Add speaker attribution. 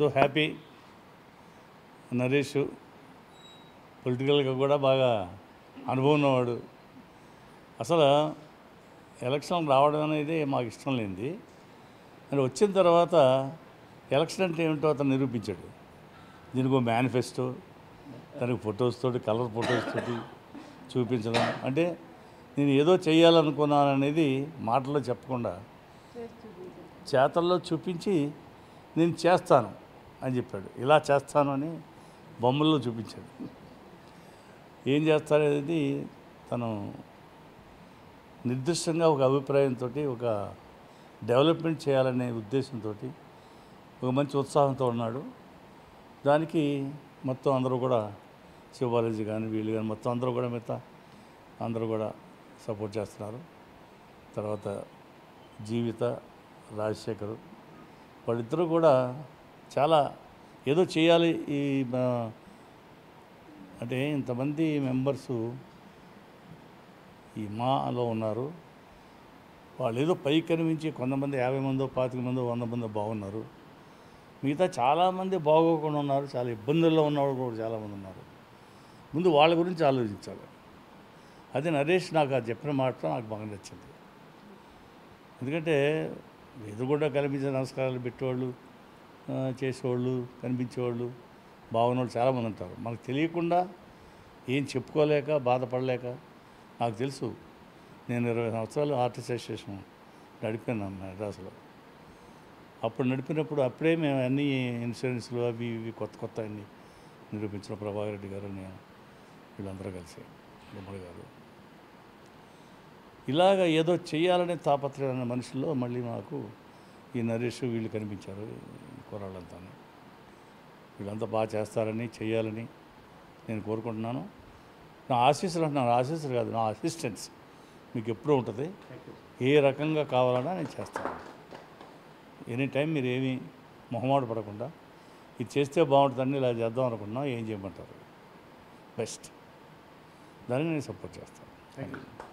Speaker 1: so happy Naresh పొలిటికల్గా కూడా బాగా అనుభవం ఉన్నవాడు అసలు ఎలక్షన్ రావడం అనేది మాకు ఇష్టం లేనిది మరి వచ్చిన తర్వాత ఎలక్షన్ అంటే ఏమిటో అతను నిరూపించాడు దీనికి ఒక మేనిఫెస్టో దానికి ఫొటోస్ తోటి కలర్ ఫొటోస్ తోటి చూపించడం అంటే నేను ఏదో చేయాలనుకున్నాననేది మాటల్లో చెప్పకుండా చేతల్లో చూపించి నేను చేస్తాను అని చెప్పాడు ఇలా చేస్తాను అని బొమ్మల్లో చూపించాడు ఏం చేస్తారనేది తను నిర్దిష్టంగా ఒక అభిప్రాయంతో ఒక డెవలప్మెంట్ చేయాలనే ఉద్దేశంతో ఒక మంచి ఉత్సాహంతో ఉన్నాడు దానికి మొత్తం అందరూ కూడా శివాలజీ కానీ వీళ్ళు కానీ మొత్తం అందరూ కూడా మిగతా అందరూ కూడా సపోర్ట్ చేస్తున్నారు తర్వాత జీవిత రాజశేఖర్ వాళ్ళిద్దరూ కూడా చాలా ఏదో చేయాలి ఈ మా- అంటే ఇంతమంది మెంబర్సు ఈ మాలో ఉన్నారు వాళ్ళు ఏదో పై కనిపించి కొంతమంది యాభై మందో పాతిక మందో వంద మందో బాగున్నారు మిగతా చాలామంది బాగోకుండా ఉన్నారు చాలా ఇబ్బందుల్లో ఉన్నవాళ్ళు కూడా చాలామంది ఉన్నారు ముందు వాళ్ళ గురించి ఆలోచించాలి అదే నరేష్ నాకు అది చెప్పిన మాట నాకు బాగా నచ్చింది ఎందుకంటే ఎదురుగుండా కనిపించే నమస్కారాలు పెట్టేవాళ్ళు ఆ, చేసేవాళ్ళు కనిపించేవాళ్ళు బాగున్నవాళ్ళు చాలామంది ఉంటారు మనకు తెలియకుండా ఏం చెప్పుకోలేక బాధపడలేక నాకు తెలుసు నేను ఇరవై సంవత్సరాలు ఆర్టిస్ట్ అసోసియేషన్ నడిపాను మెడ్రాస్లో అప్పుడు నడిపినప్పుడు అప్పుడే మేము అన్ని ఇన్సూరెన్స్లు అవి ఇవి కొత్త కొత్త అన్ని నిరూపించిన ప్రభాకర్ రెడ్డి గారు నేను వీళ్ళందరూ కలిసి గుమ్మడి గారు ఇలాగ ఏదో చేయాలనే తాపత్రయం అన్న మనుషుల్లో మళ్ళీ మాకు ఈ నరేష్ వీళ్ళు కనిపించారు ఈ కుర్రాళ్ళంతా వీళ్ళంతా బాగా చేస్తారని చేయాలని నేను కోరుకుంటున్నాను నా ఆశీస్సులు అంటున్నాను ఆశీస్సులు కాదు నా అసిస్టెన్స్ మీకు ఎప్పుడూ ఉంటుంది ఏ రకంగా కావాలన్నా నేను చేస్తాను ఎనీ టైం మీరు ఏమీ మొహమాట పడకుండా ఇది చేస్తే బాగుంటుందని ఇలా చేద్దాం అనుకున్నా ఏం చేయమంటారు బెస్ట్ దాన్ని నేను సపోర్ట్ చేస్తాను థ్యాంక్ యూ